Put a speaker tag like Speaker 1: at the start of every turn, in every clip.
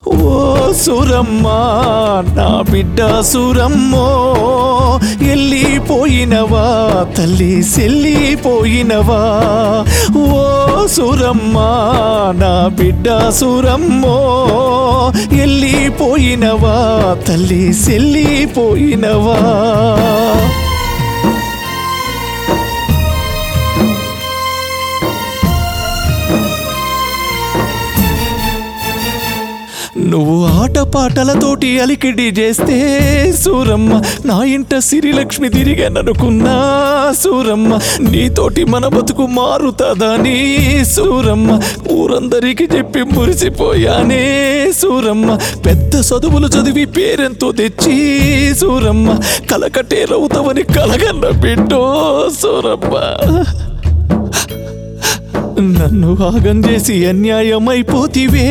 Speaker 1: ఓ సురమ్మ నా బిడ్డ సురమ్మో ఎల్లిపోయినవా తల్లి సెల్లిపోయినవా ఓ సురమ్మ నా బిడ్డ సురమ్మో ఎల్లిపోయినవా తల్లి సెల్లిపోయినవా నువ్వు ఆటపాటలతోటి అలికిడి చేస్తే సూరమ్మ నా ఇంట సిరిలక్ష్మి తిరిగాననుకున్నా సూరమ్మ నీతోటి మన బతుకు మారుతుందని సూరమ్మ ఊరందరికీ చెప్పి మురిసిపోయానే సూరమ్మ పెద్ద చదువులు చదివి పేరెంతో తెచ్చి సూరమ్మ కలకటేరవుతావని కలగన్న బిడ్డో సూరమ్మ నన్ను ఆగం చేసి అన్యాయమైపోతివే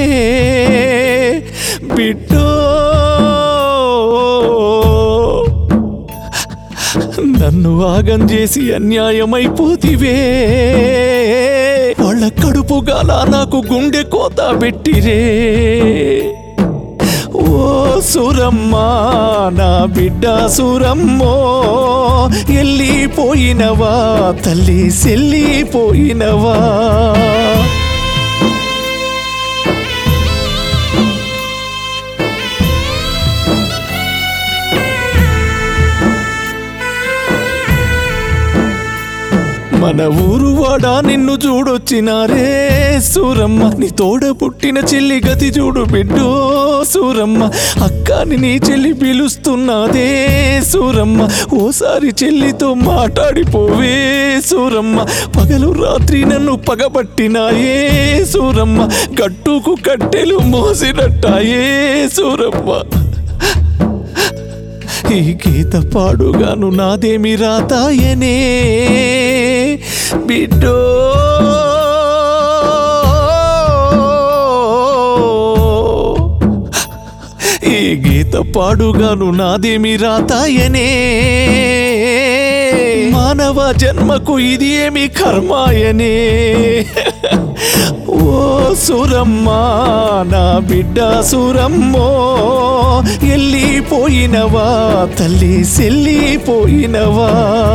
Speaker 1: బిడ్డో నన్ను ఆగం చేసి అన్యాయమైపోతివే వాళ్ళ కడుపు గాల నాకు గుండె కోత పెట్టిరే ఓ సురమ్మ నా బిడ్డ సురమ్మో ఎల్లిపోయినవా తల్లి సెల్లిపోయినవా మన ఊరు వాడ నిన్ను చూడొచ్చినారే సూరమ్మ నీ తోడ పుట్టిన చెల్లి గతి చూడు బిడ్డో సూరమ్మ అక్కని నీ చెల్లి పిలుస్తున్నదే సూరమ్మ ఓసారి చెల్లితో మాట్లాడిపోవే సూరమ్మ పగలు రాత్రి నన్ను పగబట్టినాయే సూరమ్మ గట్టుకు కట్టెలు మోసినట్టాయే సూరమ్మ ఈ గీత పాడుగాను నాదేమి రాతాయనే బిడ్డో ఈ గీత పాడుగాను నాదేమి రాతాయనే మానవ జన్మకు ఇది ఏమి కర్మాయనే ఓ సురమ్మ నా బిడ్డ సురమ్మో ఎల్లిపోయినవా తల్లి సెల్లిపోయినవా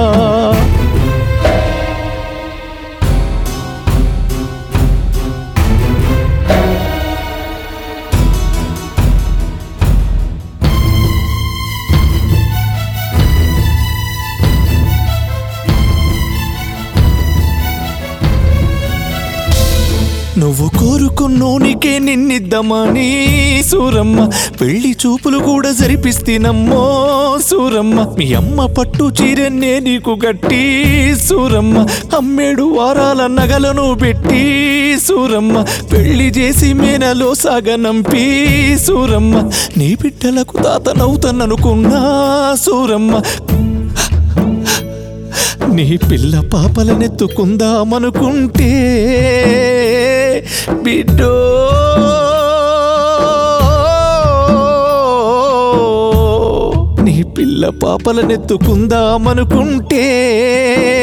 Speaker 1: నువ్వు కోరుకున్నోనికే నిన్నిద్దామని సూరమ్మ పెళ్లి చూపులు కూడా జరిపిస్తేనమ్మో సూరమ్మ మీ అమ్మ పట్టు చీరన్నే నీకు గట్టి సూరమ్మ అమ్మేడు వారాల నగలను పెట్టి సూరమ్మ పెళ్లి చేసి మేనలో సాగనంపి సూరమ్మ నీ బిడ్డలకు తాతనవుతాననుకున్నా సూరమ్మ నీ పిల్ల పాపలనెత్తుకుందామనుకుంటే బిడ్డో నీ పిల్ల పాపలనెత్తుకుందామనుకుంటే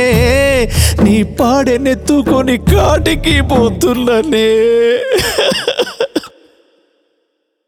Speaker 1: నీ పాడెనెత్తుకొని కాటికి పోతున్ననే